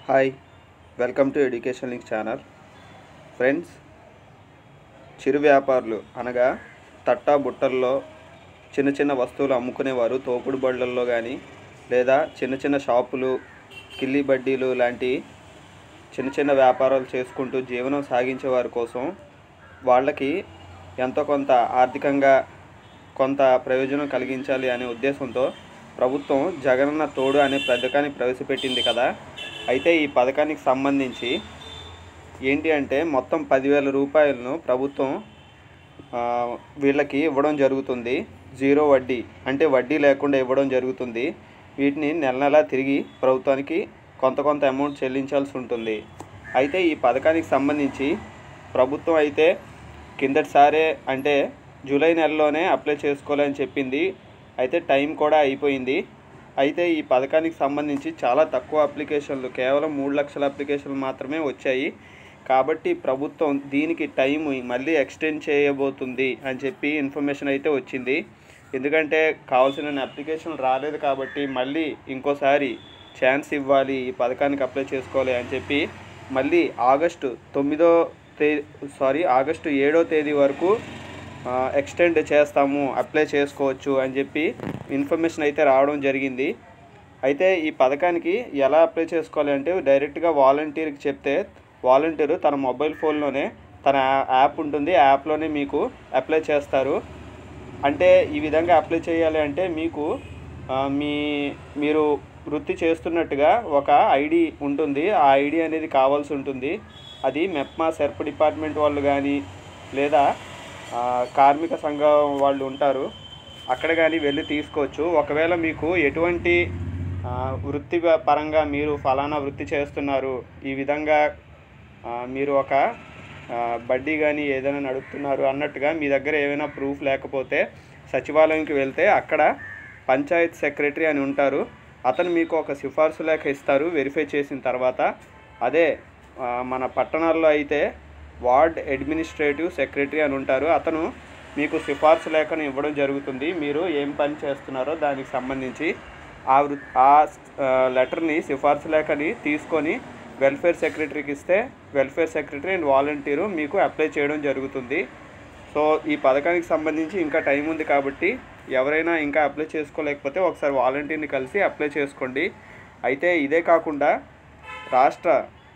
hi welcome to education link channel friends చిరు వ్యాపారులు అనగా తట్టా బుట్టల్లో చిన్న చిన్న వస్తువులు అమ్ముకునేవారు తోపుడు బళ్ళల్లో కానీ లేదా చిన్న చిన్న షాపులు కిల్లి బడ్డీలు లాంటి చిన్న చిన్న వ్యాపారాలు చేసుకుంటూ జీవనం సాగించే వారి కోసం వాళ్ళకి ఎంతో కొంత ఆర్థికంగా కొంత ప్రయోజనం కలిగించాలి అనే ఉద్దేశంతో ప్రభుత్వం జగనన్న తోడు అనే పథకాన్ని ప్రవేశపెట్టింది కదా అయితే ఈ పథకానికి సంబంధించి ఏంటి అంటే మొత్తం పదివేల రూపాయలను ప్రభుత్వం ఆ, వీళ్ళకి ఇవ్వడం జరుగుతుంది జీరో వడ్డీ అంటే వడ్డీ లేకుండా ఇవ్వడం జరుగుతుంది వీటిని నెల నెలా తిరిగి ప్రభుత్వానికి కొంత కొంత అమౌంట్ చెల్లించాల్సి ఉంటుంది అయితే ఈ పథకానికి సంబంధించి ప్రభుత్వం అయితే కిందటిసారే అంటే జూలై నెలలోనే అప్లై చేసుకోవాలని చెప్పింది అయితే టైం కూడా అయిపోయింది అయితే ఈ పథకానికి సంబంధించి చాలా తక్కువ అప్లికేషన్లు కేవలం మూడు లక్షల అప్లికేషన్లు మాత్రమే వచ్చాయి కాబట్టి ప్రభుత్వం దీనికి టైం మళ్ళీ ఎక్స్టెండ్ చేయబోతుంది అని చెప్పి ఇన్ఫర్మేషన్ అయితే వచ్చింది ఎందుకంటే కావాల్సిన అప్లికేషన్ రాలేదు కాబట్టి మళ్ళీ ఇంకోసారి ఛాన్స్ ఇవ్వాలి ఈ పథకానికి అప్లై చేసుకోవాలి అని చెప్పి మళ్ళీ ఆగస్టు తొమ్మిదో తే సారీ ఆగస్టు ఏడో తేదీ వరకు ఆ, ఎక్స్టెండ్ చేస్తాము అప్లై చేసుకోవచ్చు అని చెప్పి ఇన్ఫర్మేషన్ అయితే రావడం జరిగింది అయితే ఈ పథకానికి ఎలా అప్లై చేసుకోవాలి అంటే డైరెక్ట్గా వాలంటీర్కి చెప్తే వాలంటీర్ తన మొబైల్ ఫోన్లోనే తన యాప్ ఉంటుంది యాప్లోనే మీకు అప్లై చేస్తారు అంటే ఈ విధంగా అప్లై చేయాలి అంటే మీకు ఆ, మీ మీరు వృత్తి చేస్తున్నట్టుగా ఒక ఐడి ఉంటుంది ఆ ఐడి అనేది కావాల్సి ఉంటుంది అది మెప్మా సెర్ప్ డిపార్ట్మెంట్ వాళ్ళు కానీ లేదా ఆ, కార్మిక సంఘం వాళ్ళు ఉంటారు అక్కడ కానీ వెళ్ళి తీసుకోవచ్చు ఒకవేళ మీకు ఎటువంటి ఆ, వృత్తి పరంగా మీరు ఫలానా వృత్తి చేస్తున్నారు ఈ విధంగా ఆ, మీరు ఒక ఆ, బడ్డీ కానీ ఏదైనా నడుపుతున్నారు అన్నట్టుగా మీ దగ్గర ఏమైనా ప్రూఫ్ లేకపోతే సచివాలయంకి వెళ్తే అక్కడ పంచాయత్ సెక్రటరీ అని ఉంటారు అతను మీకు ఒక సిఫార్సు లేఖ ఇస్తారు వెరిఫై చేసిన తర్వాత అదే ఆ, మన పట్టణాల్లో అయితే వార్డ్ అడ్మినిస్ట్రేటివ్ సెక్రటరీ అని ఉంటారు అతను మీకు సిఫార్సు లేఖను ఇవ్వడం జరుగుతుంది మీరు ఏం పని చేస్తున్నారో దానికి సంబంధించి ఆ వృ ఆ ఆ, లెటర్ని సిఫార్సు లేఖని తీసుకొని వెల్ఫేర్ సెక్రటరీకి ఇస్తే వెల్ఫేర్ సెక్రటరీ అండ్ వాలంటీరు మీకు అప్లై చేయడం జరుగుతుంది సో ఈ పథకానికి సంబంధించి ఇంకా టైం ఉంది కాబట్టి ఎవరైనా ఇంకా అప్లై చేసుకోలేకపోతే ఒకసారి వాలంటీర్ని కలిసి అప్లై చేసుకోండి అయితే ఇదే కాకుండా రాష్ట్ర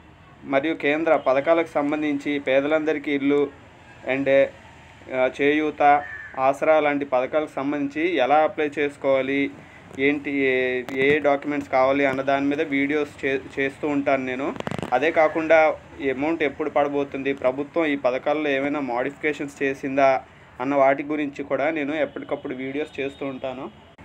మరియు కేంద్ర పథకాలకు సంబంధించి పేదలందరికీ ఇల్లు అండ్ ఆ, చేయూత ఆసరా లాంటి పథకాలకు సంబంధించి ఎలా అప్లై చేసుకోవాలి ఏంటి ఏ ఏ డాక్యుమెంట్స్ కావాలి అన్న దాని మీద వీడియోస్ చే చేస్తూ ఉంటాను నేను అదే కాకుండా అమౌంట్ ఎప్పుడు పడబోతుంది ప్రభుత్వం ఈ పథకాల్లో ఏమైనా మోడిఫికేషన్స్ చేసిందా అన్న వాటి గురించి కూడా నేను ఎప్పటికప్పుడు వీడియోస్ చేస్తూ ఉంటాను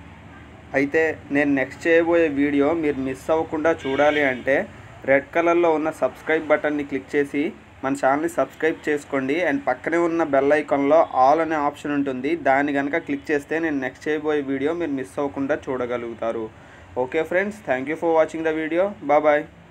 అయితే నేను నెక్స్ట్ చేయబోయే వీడియో మీరు మిస్ అవ్వకుండా చూడాలి అంటే రెడ్ కలర్లో ఉన్న సబ్స్క్రైబ్ బటన్ని క్లిక్ చేసి మన ఛానల్ని సబ్స్క్రైబ్ చేసుకోండి అండ్ పక్కనే ఉన్న బెల్ ఐకాన్లో ఆల్ అనే ఆప్షన్ ఉంటుంది దాన్ని కనుక క్లిక్ చేస్తే నేను నెక్స్ట్ చేయబోయే వీడియో మీరు మిస్ అవ్వకుండా చూడగలుగుతారు okay friends thank you for watching the video bye